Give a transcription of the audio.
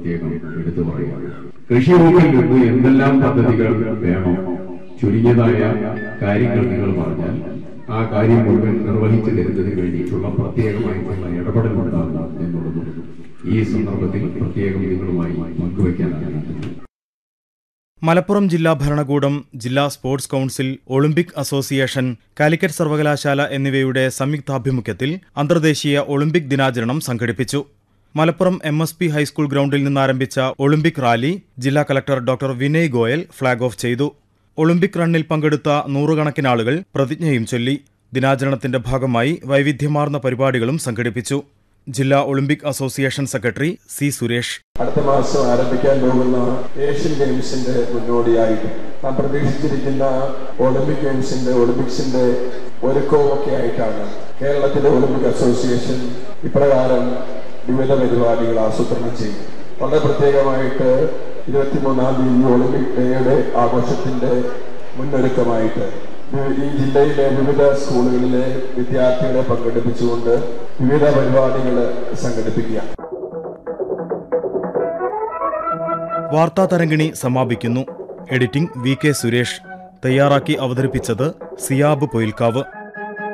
പ്രത്യേകം എടുത്തു പറയുക കൃഷി വകുപ്പിൽ നിന്ന് എന്തെല്ലാം പദ്ധതികൾ വേണം ചുരുങ്ങിയതായ കാര്യങ്ങൾ നിങ്ങൾ പറഞ്ഞാൽ ആ കാര്യം മുഴുവൻ നിർവഹിച്ചു തരുന്നതിന് വേണ്ടിയിട്ടുള്ള പ്രത്യേകമായിട്ടുള്ള ഇടപെടൽ ഉണ്ടാകും എന്നുള്ളതും ഈ സന്ദർഭത്തിൽ പ്രത്യേകം നിങ്ങളുമായി പങ്കുവയ്ക്കാനാണ് മലപ്പുറം ജില്ലാ ഭരണകൂടം ജില്ലാ sports council Olympic association Calicut സർവകലാശാല എന്നിവയുടെ സംയുക്താഭിമുഖ്യത്തിൽ അന്തർദേശീയ ഒളിമ്പിക് ദിനാചരണം സംഘടിപ്പിച്ചു Malappuram M S P high school ഗ്രൗണ്ടിൽ നിന്നാരംഭിച്ച ഒളിമ്പിക് റാലി ജില്ലാ collector doctor Vinay Goyal flag off ചെയ്തു ഒളിമ്പിക് റണ്ണിൽ പങ്കെടുത്ത നൂറുകണക്കിന് ആളുകൾ പ്രതിജ്ഞയും ചൊല്ലി ദിനാചരണത്തിന്റെ ഭാഗമായി വൈവിധ്യമാർന്ന പരിപാടികളും സംഘടിപ്പിച്ചു ജില്ലാ Olympic association secretary C Suresh അടുത്ത മാസം ആരംഭിക്കാൻ പോകുന്ന ഏഷ്യൻ ഗെയിംസിന്റെ മുന്നോടിയായിട്ട് നാം പ്രതീക്ഷിച്ചിരിക്കുന്ന ഒളിമ്പിക് ഗെയിംസിന്റെ ഒളിമ്പിക്സിന്റെ ഒരുക്കവുമൊക്കെ ആയിട്ടാണ് കേരളത്തിലെ ഒളിമ്പിക് അസോസിയേഷൻ ഇപ്രകാരം വിവിധ പരിപാടികൾ ആസൂത്രണം ചെയ്യും വളരെ പ്രത്യേകമായിട്ട് ഇരുപത്തിമൂന്നാം തീയതി ഒളിമ്പിക് ഡേയുടെ ആഘോഷത്തിന്റെ മുന്നൊരുക്കമായിട്ട് ഈ ജില്ലയിലെ വിവിധ സ്കൂളുകളിലെ വിദ്യാർത്ഥികളെ പങ്കെടുപ്പിച്ചുകൊണ്ട് വിവിധ പരിപാടികൾ സംഘടിപ്പിക്കുക വാർത്താ തരംഗിണി സമാപിക്കുന്നു എഡിറ്റിംഗ് വി കെ സുരേഷ് തയ്യാറാക്കി അവതരിപ്പിച്ചത് സിയാബ് പൊയിൽക്കാവ്